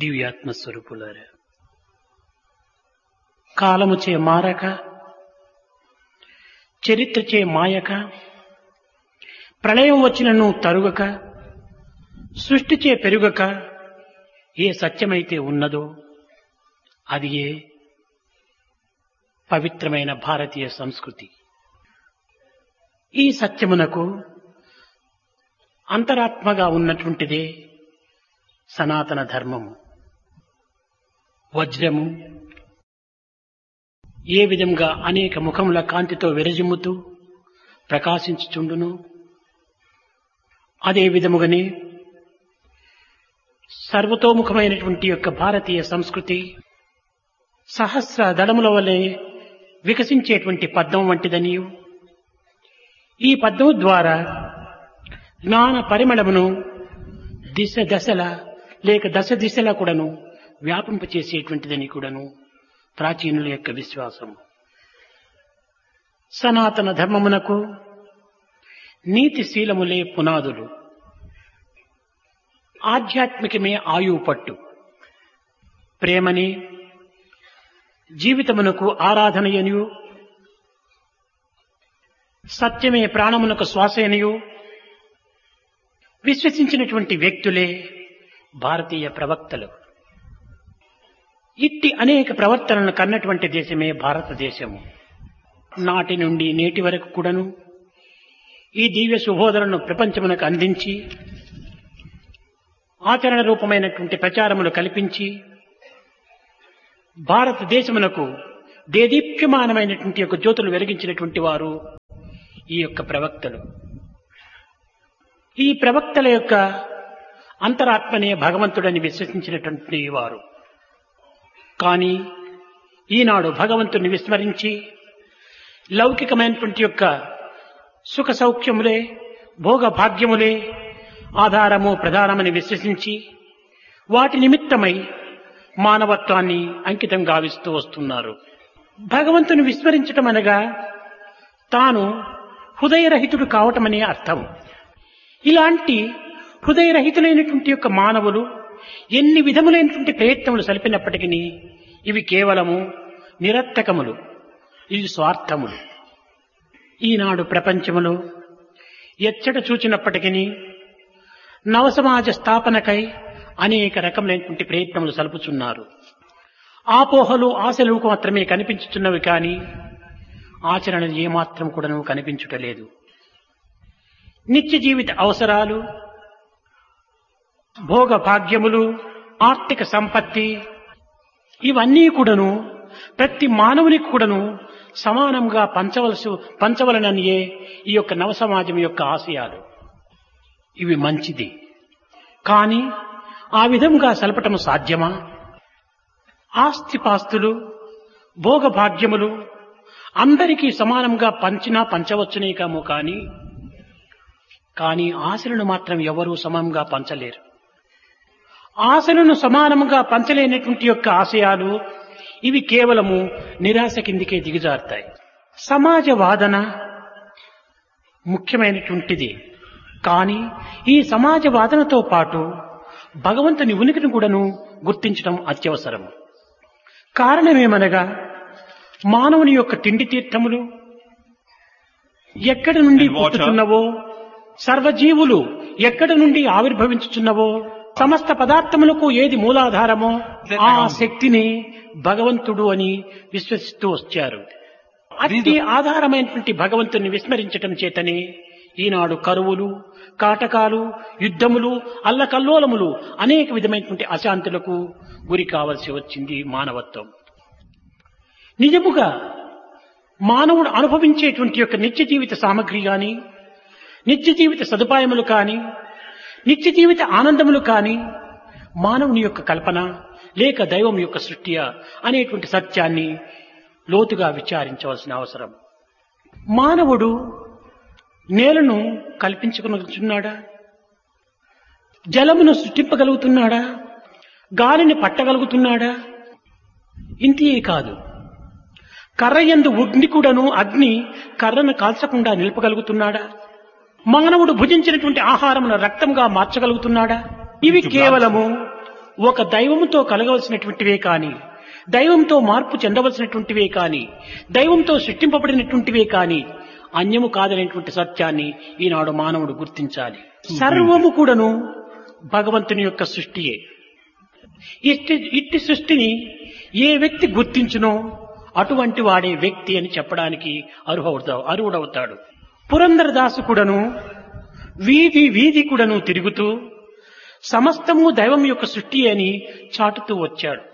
దివ్యాత్మ స్వరూపులారా కాలముచే మారక చరిత్రచే మాయక ప్రళయం వచ్చినను తరుగక సృష్టిచే పెరుగక ఏ సత్యమైతే ఉన్నదో అది ఏ పవిత్రమైన భారతీయ సంస్కృతి ఈ సత్యమునకు అంతరాత్మగా ఉన్నటువంటిదే సనాతన ధర్మము వజ్రము ఏ విధంగా అనేక ముఖముల కాంతితో విరజిమ్ముతూ ప్రకాశించుచుండును అదే విధముగానే సర్వతోముఖమైనటువంటి యొక్క భారతీయ సంస్కృతి సహస్ర దళముల వలె వికసించేటువంటి పద్మం వంటిదనియు ఈ పద్మం ద్వారా జ్ఞాన పరిమళమును దిశ దశల లేక దశ దిశల కూడాను వ్యాపింపచేసేటువంటిదని కూడాను ప్రాచీనుల యొక్క విశ్వాసం సనాతన ధర్మమునకు నీతిశీలములే పునాదులు ఆధ్యాత్మికమే ఆయువు పట్టు ప్రేమని జీవితమునకు ఆరాధనయనియు సత్యమే ప్రాణమునకు శ్వాసయనియు విశ్వసించినటువంటి వ్యక్తులే భారతీయ ప్రవక్తలు ఇట్టి అనేక ప్రవర్తనలను కన్నటువంటి దేశమే భారతదేశము నాటి నుండి నేటి వరకు కూడాను ఈ దివ్య శుభోదలను ప్రపంచమునకు అందించి ఆచరణ రూపమైనటువంటి ప్రచారములు కల్పించి భారతదేశమునకు దేదీప్యమానమైనటువంటి యొక్క జ్యోతులు వెలిగించినటువంటి వారు ఈ యొక్క ప్రవక్తలు ఈ ప్రవక్తల యొక్క అంతరాత్మనే భగవంతుడని విశ్వసించినటువంటి వారు కానీ ఈనాడు భగవంతుని విస్మరించి లౌకికమైనటువంటి యొక్క సుఖ సౌఖ్యములే భోగ భాగ్యములే ఆధారము ప్రధానమని విశ్వసించి వాటి నిమిత్తమై మానవత్వాన్ని అంకితం గావిస్తూ వస్తున్నారు భగవంతుని విస్మరించటం అనగా తాను హృదయరహితుడు కావటమనే అర్థం ఇలాంటి హృదయరహితులైనటువంటి యొక్క మానవులు ఎన్ని విధములైనటువంటి ప్రయత్నములు సలిపినప్పటికీ ఇవి కేవలము నిరత్తకములు ఇవి స్వార్థములు ఈనాడు ప్రపంచములో ఎచ్చట చూచినప్పటికీ నవసమాజ స్థాపనకై అనేక రకములైనటువంటి ప్రయత్నములు సలుపుచున్నారు ఆపోహలు ఆశలు మాత్రమే కనిపించుతున్నవి కానీ ఆచరణ ఏమాత్రం కూడాను కనిపించుటలేదు నిత్య జీవిత అవసరాలు భోగ భాగ్యములు ఆర్థిక సంపత్తి ఇవన్నీ కూడాను ప్రతి మానవునికి కూడాను సమానంగా పంచవలసి పంచవలననియే ఈ యొక్క నవ సమాజం యొక్క ఆశయాలు ఇవి మంచిది కానీ ఆ విధంగా సలపటము సాధ్యమా ఆస్తిపాస్తులు భోగభాగ్యములు అందరికీ సమానంగా పంచినా పంచవచ్చునే కాము కానీ కానీ ఆశలను మాత్రం ఎవరూ సమంగా పంచలేరు ఆశలను సమానముగా పంచలేనటువంటి యొక్క ఆశయాలు ఇవి కేవలము నిరాశ కిందికే దిగజారుతాయి సమాజ వాదన ముఖ్యమైనటువంటిది కానీ ఈ సమాజ వాదనతో పాటు భగవంతుని ఉనికిని కూడాను గుర్తించడం అత్యవసరం కారణమేమనగా మానవుని యొక్క తిండి తీర్థములు ఎక్కడి నుండి And water. పుట్టుతున్నవో సర్వజీవులు ఎక్కడి నుండి ఆవిర్భవించుచున్నవో సమస్త పదార్థములకు ఏది మూలాధారమో ఆ శక్తిని భగవంతుడు అని విశ్వసిస్తూ వచ్చారు అతి ఆధారమైనటువంటి భగవంతుని విస్మరించటం చేతనే ఈనాడు కరువులు కాటకాలు యుద్ధములు అల్లకల్లోలములు అనేక విధమైనటువంటి అశాంతులకు గురి కావలసి వచ్చింది మానవత్వం నిజముగా మానవుడు అనుభవించేటువంటి యొక్క నిత్య జీవిత సామగ్రి గాని నిత్య జీవిత సదుపాయములు కాని నిత్య జీవిత ఆనందములు కాని మానవుని యొక్క కల్పన లేక దైవం యొక్క సృష్టియా అనేటువంటి సత్యాన్ని లోతుగా విచారించవలసిన అవసరం మానవుడు నేలను కల్పించుకున్నాడా జలమును సృష్టింపగలుగుతున్నాడా గాలిని పట్టగలుగుతున్నాడా ఇంతే కాదు కర్రయందు ఉగ్నికుడను అగ్ని కర్రను కాల్చకుండా నిలపగలుగుతున్నాడా మానవుడు భుజించినటువంటి ఆహారమును రక్తంగా మార్చగలుగుతున్నాడా ఇవి కేవలము ఒక దైవంతో కలగవలసినటువంటివే కాని దైవంతో మార్పు చెందవలసినటువంటివే కాని దైవంతో సృష్టింపబడినటువంటివే కాని అన్యము కాదనేటువంటి సత్యాన్ని ఈనాడు మానవుడు గుర్తించాలి సర్వము కూడాను భగవంతుని యొక్క సృష్టియే ఇట్టి ఇట్టి సృష్టిని ఏ వ్యక్తి గుర్తించునో అటువంటి వాడే వ్యక్తి అని చెప్పడానికి అర్హుడవుతాడు అర్హుడవుతాడు పురందరదాసు కూడాను వీధి వీధి కూడాను తిరుగుతూ సమస్తము దైవం యొక్క సృష్టి అని చాటుతూ వచ్చాడు